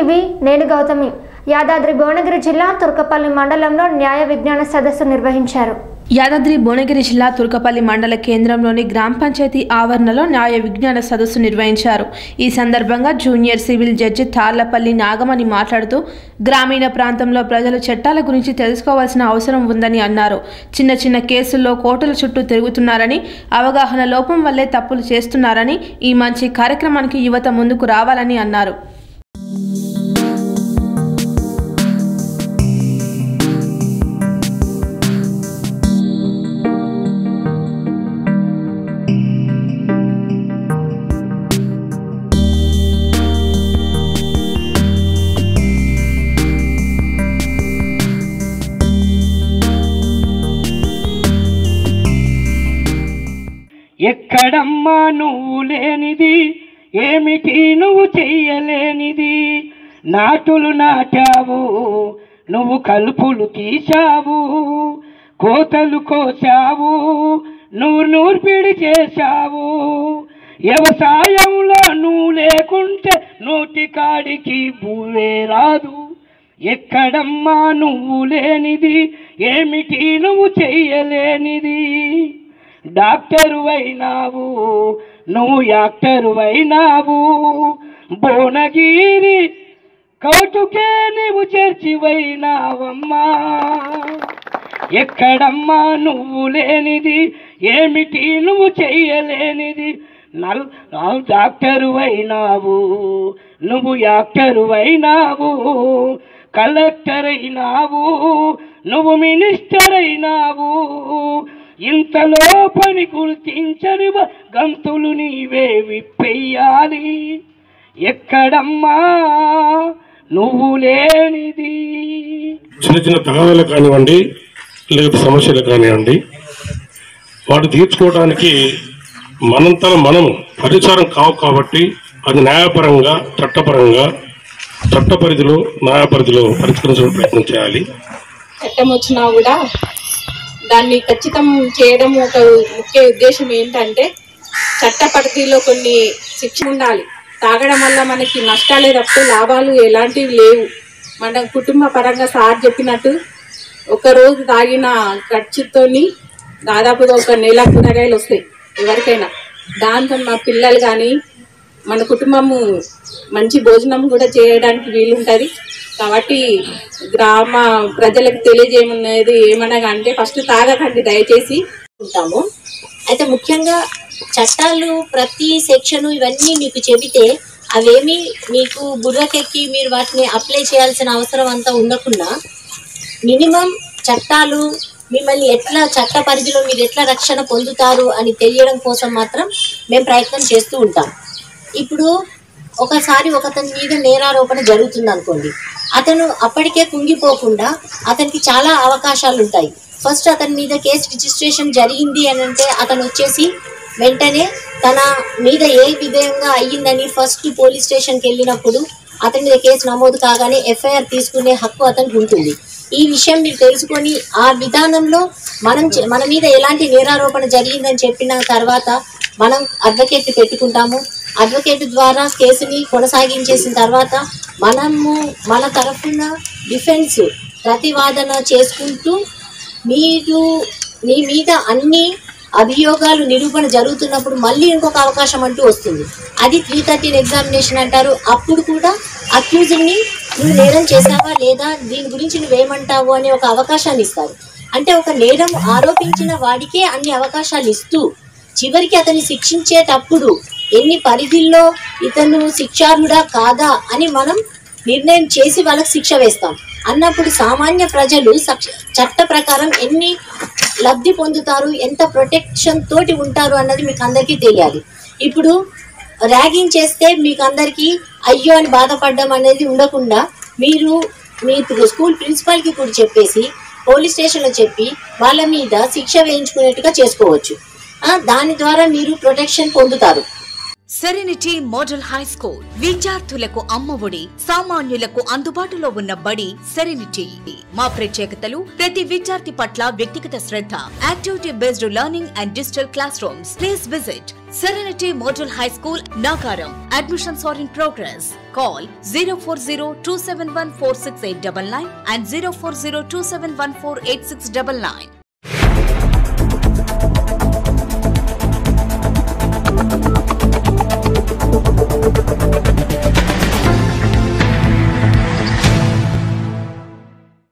TV నేను గౌతమి యాదాద్రి భువనగిరి జిల్లా తుర్కపల్లి మండలంలో న్యాయ విజ్ఞాన సదస్సు నిర్వహించారు యాదాద్రి భువనగిరి జిల్లా తుర్కపల్లి మండల కేంద్రంలోని గ్రామ పంచాయతీ ఆవరణలో న్యాయ విజ్ఞాన సదస్సు నిర్వహించారు ఈ సందర్భంగా junior civil judge Tallapalli Nagamani మాట్లాడుతూ గ్రామీణ ప్రాంతంలో ప్రజలు చట్టాల గురించి తెలుసుకోవాల్సిన అవసరం ఉందని అన్నారు చిన్న చిన్న కేసుల్లో కోర్టుల చుట్టూ తిరుగుతున్నారని అవగాహన లోపం వల్లే తప్పులు చేస్తున్నారని ఈ మంచి కార్యక్రమానికి యువత ముందుకు రావాలని అన్నారు ఎక్కడమ్మా నువ్వు లేనిది ఏమిటి నువ్వు చెయ్యలేనిది నాటులు నాటావు నువ్వు కలుపులు తీశావు కోతలు కోసావు నువ్వు నూర్పిడి చేశావు వ్యవసాయంలో నువ్వు లేకుంటే నోటి కాడికి భూవే రాదు ఎక్కడమ్మా నువ్వు లేనిది ఏమిటి నువ్వు చెయ్యలేనిది డాక్టరు అయినావు నువ్వు యాక్టరు అయినావు భువనగిరి కౌటుకే నీవు చేర్చివైనావమ్మా ఎక్కడమ్మా నువ్వు లేనిది ఏమిటి నువ్వు చెయ్యలేనిది నల్ నా- డాక్టరు అయినావు నువ్వు యాక్టరు అయినావు కలెక్టర్ అయినావు నువ్వు మినిస్టర్ అయినావు ఇంతలో పని గుర్తించని వ- గంతులు నీవే విప్పెయ్యాలి ఎక్కడమ్మా నువ్వు లేనిది చిన్న చిన్న తగాదాలు కానివ్వండి లేదా సమస్యలు కానివ్వండి వాటి తీర్చుకోవడానికి మనంతరం మనం పరిచారం కావు కాబట్టి అది న్యాయపరంగా చట్టపరంగా చట్ట పరిధిలో న్యాయ పరిధిలో పరిష్కరించడానికి ప్రయత్నం చేయాలి చట్టం వచ్చినా కూడా దాన్ని ఖచ్చితం చేయడం ఒక ముఖ్య ఉద్దేశం ఏంటంటే చట్ట పరిధిలో కొన్ని శిక్ష ఉండాలి తాగడం వల్ల మనకి నష్టాలే తప్పితే లాభాలు ఎలాంటివి లేవు మన కుటుంబ పరంగా సార్ చెప్పినట్టు ఒక రోజు తాగిన ఖర్చుతోని దాదాపుగా ఒక నెల కూరగాయలు వస్తాయి ఎవరికైనా దాంతో మా పిల్లలు కానీ మన కుటుంబము మంచి భోజనం కూడా చేయడానికి వీలుంటుంది కాబట్టి గ్రామ ప్రజలకు తెలియజేయమనేది ఏమనగా అంటే ఫస్ట్ తాగకండి దయచేసి ఉంటాము అయితే ముఖ్యంగా చట్టాలు ప్రతి సెక్షన్ ఇవన్నీ మీకు చెబితే అవేమి మీకు బుర్రకెక్కి మీరు వాటిని అప్లై చేయాల్సిన అవసరం అంతా ఉండకుండా మినిమం చట్టాలు మిమ్మల్ని ఎట్లా చట్ట పరిధిలో మీరు ఎట్లా రక్షణ పొందుతారు అని తెలియడం కోసం మాత్రం మేము ప్రయత్నం చేస్తూ ఉంటాం ఇప్పుడు ఒకసారి ఒకతని మీద నేరారోపణ జరుగుతుంది అనుకోండి అతను అప్పటికే కుంగిపోకుండా అతనికి చాలా అవకాశాలు ఉంటాయి ఫస్ట్ అతని మీద కేసు రిజిస్ట్రేషన్ జరిగింది అని అంటే అతను వచ్చేసి వెంటనే తన మీద ఏ విధంగా అయ్యిందని ఫస్ట్ పోలీస్ స్టేషన్కి వెళ్ళినప్పుడు అతని మీద కేసు నమోదు కాగానే ఎఫ్ఐఆర్ తీసుకునే హక్కు అతనికి ఉంటుంది ఈ విషయం మీరు తెలుసుకొని ఆ విధానంలో మనం చే- మన మీద ఎలాంటి నేరారోపణ జరిగిందని చెప్పిన తర్వాత మనం అడ్వకేట్ పెట్టుకుంటాము అడ్వకేట్ ద్వారా కేసుని కొనసాగించేసిన తర్వాత మనము మన తరఫున డిఫెన్స్ ప్రతివాదన చేసుకుంటూ మీరు మీ మీద అన్ని అభియోగాలు నిరూపణ జరుగుతున్నప్పుడు మళ్ళీ ఇంకొక అవకాశం అంటూ వస్తుంది అది త్రీ థర్టీన్ ఎగ్జామినేషన్ అంటారు అప్పుడు కూడా అక్యూజ్ని నువ్వు నేరం చేసావా లేదా దీని గురించి నువ్వేమంటావు అనే ఒక అవకాశాన్ని ఇస్తారు అంటే ఒక నేరం ఆరోపించిన వాడికే అన్ని అవకాశాలు ఇస్తూ చివరికి అతన్ని శిక్షించేటప్పుడు ఎన్ని పరిధుల్లో ఇతను శిక్షార్హుడా కాదా అని మనం నిర్ణయం చేసి వాళ్ళకి శిక్ష వేస్తాం అన్నప్పుడు సామాన్య ప్రజలు సక్ష- చట్ట ప్రకారం ఎన్ని లబ్ధి పొందుతారు ఎంత ప్రొటెక్షన్ తోటి ఉంటారు అన్నది మీకు అందరికీ తెలియాలి ఇప్పుడు ర్యాగింగ్ చేస్తే మీకు అందరికీ అయ్యో అని బాధపడడం అనేది ఉండకుండా మీరు మీ స్కూల్ ప్రిన్సిపాల్కి కూడా చెప్పేసి పోలీస్ స్టేషన్లో చెప్పి వాళ్ళ మీద శిక్ష వేయించుకునేట్టుగా చేసుకోవచ్చు ఆ, దాని ద్వారా మీరు ప్రొటెక్షన్ పొందుతారు సెరెనిటీ మోడల్ హై స్కూల్ విద్యార్థులకు అమ్మఒడి సామాన్యులకు అందుబాటులో ఉన్న బడి సెరెనిటీ మా ప్రత్యేకతలు ప్రతి విద్యార్థి పట్ల వ్యక్తిగత శ్రద్ధ activity based learning and digital classrooms please visit Serenity model high school Nagaram admissions are in progress call zero four zero two seven one four six eight double nine and zero four zero two seven one four eight six double nine